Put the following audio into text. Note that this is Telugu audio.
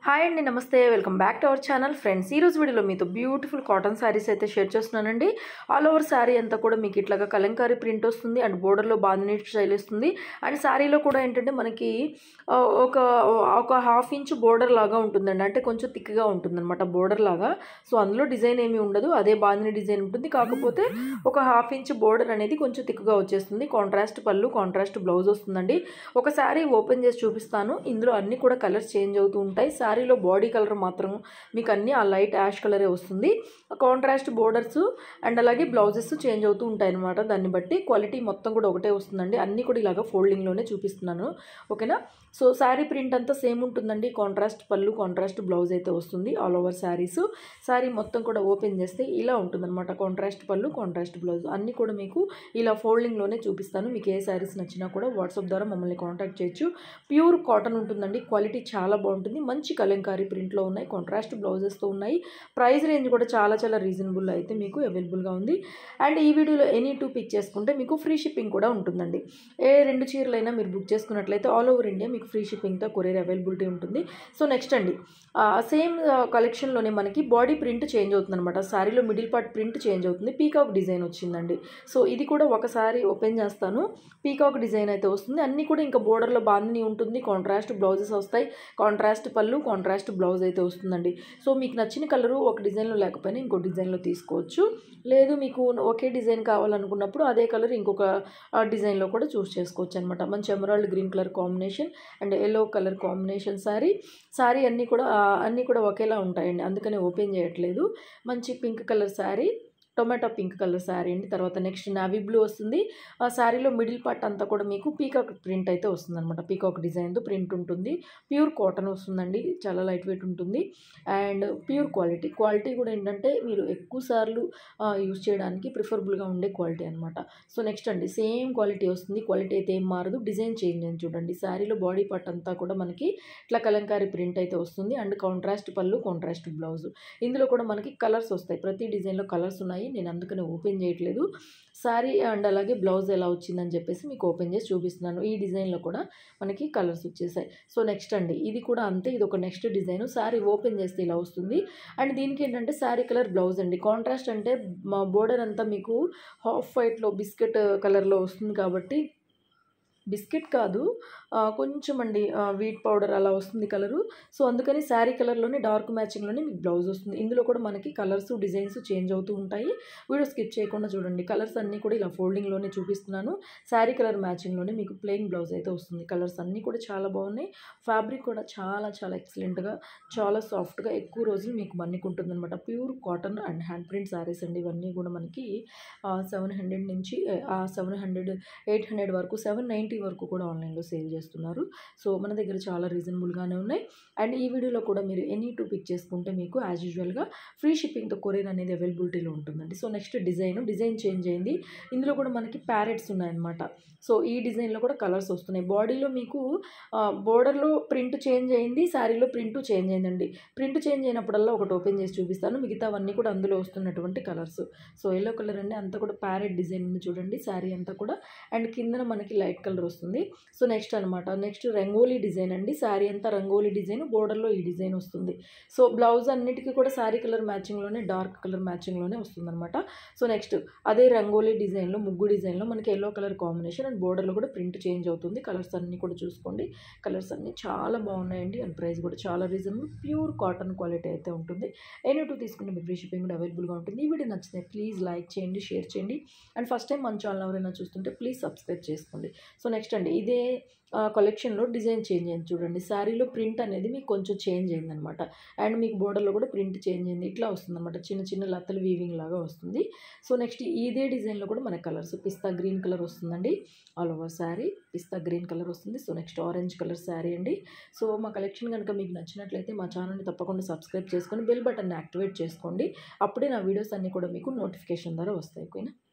హాయ్ అండి నమస్తే welcome back to our channel friends ఈ రోజు వీడియోలో మీతో బ్యూటిఫుల్ కాటన్ శారీస్ అయితే షేర్ చేస్తున్నానండి ఆల్ ఓవర్ శారీ అంతా కూడా మీకు ఇట్లాగా కలంకారీ ప్రింట్ వస్తుంది అండ్ బోర్డర్లో బాందిని స్టైల్ వస్తుంది అండ్ శారీలో కూడా ఏంటంటే మనకి ఆ, ఒక ఒక హాఫ్ ఇంచ్ బోర్డర్ లాగా ఉంటుందండి అంటే కొంచెం థిక్గా ఉంటుందన్నమాట బోర్డర్ లాగా సో అందులో డిజైన్ ఏమీ ఉండదు అదే బాందిని డిజైన్ ఉంటుంది కాకపోతే ఒక హాఫ్ ఇంచ్ బోర్డర్ అనేది కొంచెం థిక్గా వచ్చేస్తుంది కాంట్రాస్ట్ పళ్ళు కాంట్రాస్ట్ బ్లౌజ్ వస్తుందండి ఒక శారీ ఓపెన్ చేసి చూపిస్తాను ఇందులో అన్ని కూడా కలర్స్ చేంజ్ అవుతూ ఉంటాయి శారీలో బాడీ కలర్ మాత్రం మీకు అన్ని ఆ లైట్ యాష్ కలరే వస్తుంది కాంట్రాస్ట్ బోర్డర్స్ అండ్ అలాగే బ్లౌజెస్ చేంజ్ అవుతూ ఉంటాయి అనమాట దాన్ని బట్టి క్వాలిటీ మొత్తం కూడా ఒకటే వస్తుందండి అన్నీ కూడా ఇలాగ ఫోల్డింగ్లోనే చూపిస్తున్నాను ఓకేనా సో శారీ ప్రింట్ అంతా సేమ్ ఉంటుందండి కాంట్రాస్ట్ పళ్ళు కాంట్రాస్ట్ బ్లౌజ్ అయితే వస్తుంది ఆల్ ఓవర్ శారీస్ శారీ మొత్తం కూడా ఓపెన్ చేస్తే ఇలా ఉంటుందన్నమాట కాంట్రాస్ట్ పళ్ళు కాంట్రాస్ట్ బ్లౌజ్ అన్నీ కూడా మీకు ఇలా ఫోల్డింగ్లోనే చూపిస్తాను మీకు ఏ శారీస్ నచ్చినా కూడా వాట్సాప్ ద్వారా మమ్మల్ని కాంటాక్ట్ చేయొచ్చు ప్యూర్ కాటన్ ఉంటుందండి క్వాలిటీ చాలా బాగుంటుంది మంచి కలంకారీ ప్రింట్లో ఉన్నాయి కాంట్రాస్ట్ బ్లౌజెస్తో ఉన్నాయి ప్రైస్ రేంజ్ కూడా చాలా చాలా రీజనబుల్ అయితే మీకు అవైలబుల్గా ఉంది అండ్ ఈ వీడియోలో ఎనీ టూ పిక్ చేసుకుంటే మీకు ఫ్రీ షిప్పింగ్ కూడా ఉంటుందండి ఏ రెండు చీరలైనా మీరు బుక్ చేసుకున్నట్లయితే ఆల్ ఓవర్ ఇండియా మీకు ఫ్రీ షిప్పింగ్తో కొరియర్ అవైలబిలిటీ ఉంటుంది సో నెక్స్ట్ అండి సేమ్ కలెక్షన్లోనే మనకి బాడీ ప్రింట్ చేంజ్ అవుతుంది అనమాట శారీలో మిడిల్ పార్ట్ ప్రింట్ చేంజ్ అవుతుంది పీకాక్ డిజైన్ వచ్చిందండి సో ఇది కూడా ఒకసారి ఓపెన్ చేస్తాను పీకాక్ డిజైన్ అయితే వస్తుంది అన్నీ కూడా ఇంకా బోర్డర్లో బాందిని ఉంటుంది కాంట్రాస్ట్ బ్లౌజెస్ వస్తాయి కాంట్రాస్ట్ పళ్ళు కాంట్రాస్ట్ బ్లౌజ్ అయితే వస్తుందండి సో మీకు నచ్చిన కలరు ఒక డిజైన్లో లేకపోయినా ఇంకో డిజైన్లో తీసుకోవచ్చు లేదు మీకు ఒకే డిజైన్ కావాలనుకున్నప్పుడు అదే కలర్ ఇంకొక ఆ, డిజైన్లో కూడా చూస్ చేసుకోవచ్చు అనమాట మంచి emerald green colour combination and yellow colour combination sari sari అన్నీ కూడా ఆ, అన్నీ కూడా ఒకేలా ఉంటాయండి అందుకని ఓపెన్ చేయట్లేదు మంచి pink colour sari tomato pink colour sari అండి తర్వాత నెక్స్ట్ నావీ బ్లూ వస్తుంది ఆ శారీలో మిడిల్ పార్ట్ అంతా కూడా మీకు పీకాక్ ప్రింట్ అయితే వస్తుంది అనమాట పీకాక్ డిజైన్తో ప్రింట్ ఉంటుంది ప్యూర్ కాటన్ వస్తుందండి చాలా లైట్ వెయిట్ ఉంటుంది అండ్ ప్యూర్ క్వాలిటీ క్వాలిటీ కూడా ఏంటంటే మీరు ఎక్కువ సార్లు యూజ్ చేయడానికి ప్రిఫరబుల్గా ఉండే క్వాలిటీ అనమాట సో నెక్స్ట్ అండి సేమ్ క్వాలిటీ వస్తుంది క్వాలిటీ అయితే ఏం మారదు డిజైన్ చేంజ్ అని చూడండి శారీలో బాడీ పార్ట్ అంతా కూడా మనకి ఇట్లా కలంకారీ ప్రింట్ అయితే వస్తుంది అండ్ కాంట్రాస్ట్ పళ్ళు కాంట్రాస్ట్ బ్లౌజ్ ఇందులో కూడా మనకి కలర్స్ వస్తాయి ప్రతి డిజైన్లో కలర్స్ ఉన్నాయి నేను అందుకని ఓపెన్ చేయట్లేదు శారీ అండ్ అలాగే బ్లౌజ్ ఎలా వచ్చిందని చెప్పేసి మీకు ఓపెన్ చేసి చూపిస్తున్నాను ఈ డిజైన్లో కూడా మనకి కలర్స్ వచ్చేసాయి సో నెక్స్ట్ అండి ఇది కూడా అంతే ఇది ఒక నెక్స్ట్ డిజైన్ శారీ ఓపెన్ చేస్తే ఇలా వస్తుంది అండ్ దీనికి ఏంటంటే శారీ కలర్ బ్లౌజ్ అండి కాంట్రాస్ట్ అంటే మా బోర్డర్ అంతా మీకు హాఫ్ వైట్లో బిస్కెట్ కలర్లో వస్తుంది కాబట్టి బిస్కెట్ కాదు ఆ, కొంచెం అండి ఆ, వీట్ పౌడర్ అలా వస్తుంది కలరు సో అందుకని శారీ కలర్లోనే డార్క్ మ్యాచింగ్లోనే మీకు బ్లౌజ్ వస్తుంది ఇందులో కూడా మనకి కలర్స్ డిజైన్స్ చేంజ్ అవుతూ ఉంటాయి వీడియో స్కిప్ చేయకుండా చూడండి కలర్స్ అన్నీ కూడా ఇలా ఫోల్డింగ్లోనే చూపిస్తున్నాను శారీ కలర్ మ్యాచింగ్లోనే మీకు ప్లెయిన్ బ్లౌజ్ అయితే వస్తుంది కలర్స్ అన్నీ కూడా చాలా బాగున్నాయి ఫ్యాబ్రిక్ కూడా చాలా చాలా ఎక్సలెంట్గా చాలా సాఫ్ట్గా ఎక్కువ రోజులు మీకు మన్నికుంటుంది అనమాట pure cotton and hand print saris అండి ఇవన్నీ కూడా మనకి సెవెన్ హండ్రెడ్ నుంచి సెవెన్ హండ్రెడ్ ఎయిట్ హండ్రెడ్ వరకు సెవెన్ నైంటీ వరకు కూడా ఆన్లైన్లో సేల్ చేస్తున్నారు సో మన దగ్గర చాలా రీజనబుల్గానే ఉన్నాయి అండ్ ఈ వీడియోలో కూడా మీరు ఎనీ టూ పిక్ చేసుకుంటే మీకు యాజ్ యూజువల్గా ఫ్రీ షిప్పింగ్తో కొరియర్ అనేది అవైలబిలిటీలో ఉంటుందండి so next design design change అయింది ఇందులో కూడా మనకి ప్యారెట్స్ ఉన్నాయన్నమాట సో ఈ డిజైన్లో కూడా కలర్స్ వస్తున్నాయి బాడీలో మీకు బోర్డర్లో ప్రింట్ చేంజ్ అయింది శారీలో ప్రింట్ చేంజ్ అయిందండి ప్రింట్ చేంజ్ అయినప్పుడల్లా ఒకటి ఓపెన్ చేసి చూపిస్తాను మిగతావన్నీ కూడా అందులో వస్తున్నటువంటి కలర్స్ సో ఎల్లో కలర్ అండి అంతా కూడా ప్యారెట్ డిజైన్ ఉంది చూడండి శారీ అంతా కూడా అండ్ కిందన మనకి లైట్ కలర్ వస్తుంది సో నెక్స్ట్ అనమాట నెక్స్ట్ రంగోలీ డిజైన్ అండి శారీ అంతా రంగోలీ డిజైన్ బోర్డర్లో ఈ డిజైన్ వస్తుంది సో బ్లౌజ్ అన్నిటికీ కూడా శారీ కలర్ మ్యాచింగ్లోనే డార్క్ కలర్ మ్యాచింగ్లోనే వస్తుంది అనమాట సో నెక్స్ట్ అదే రంగోలీ డిజైన్లో ముగ్గు డిజైన్లో మనకి ఎల్లో కలర్ కాంబినేషన్ అండ్ బోర్డర్లో కూడా ప్రింట్ చేంజ్ అవుతుంది కలర్స్ అన్నీ కూడా చూసుకోండి కలర్స్ అన్నీ చాలా బాగున్నాయండి అండ్ ప్రైస్ కూడా చాలా రీజనబుల్ ప్యూర్ కాటన్ క్వాలిటీ అయితే ఉంటుంది ఎనీ టూ తీసుకుంటే మీకు ఫ్రీ షిప్పింగ్ కూడా అవైలబుల్గా ఉంటుంది ఈ వీడియో నచ్చితే ప్లీజ్ లైక్ చేయండి షేర్ చేయండి అండ్ ఫస్ట్ టైం మన ఛానల్ ఎవరైనా చూస్తుంటే ప్లీజ్ సబ్స్క్రైబ్ చేసుకోండి సో నెక్స్ట్ అండి ఇదే కలెక్షన్లో డిజైన్ చేంజ్ అయింది చూడండి శారీలో ప్రింట్ అనేది మీకు కొంచెం చేంజ్ అయిందనమాట అండ్ మీకు బోర్డర్లో కూడా ప్రింట్ చేంజ్ అయింది ఇట్లా వస్తుందన్నమాట చిన్న చిన్న లతలు వీవింగ్ లాగా వస్తుంది సో నెక్స్ట్ ఇదే డిజైన్లో కూడా మనకి కలర్స్ పిస్తా గ్రీన్ కలర్ వస్తుందండి all over sari pista green colour వస్తుంది so next orange colour sari అండి సో మా కలెక్షన్ కనుక మీకు నచ్చినట్లయితే మా ఛానల్ని తప్పకుండా సబ్స్క్రైబ్ చేసుకొని బెల్ బటన్ని యాక్టివేట్ చేసుకోండి అప్పుడే నా వీడియోస్ అన్నీ కూడా మీకు నోటిఫికేషన్ ద్వారా వస్తాయి ఓకేనా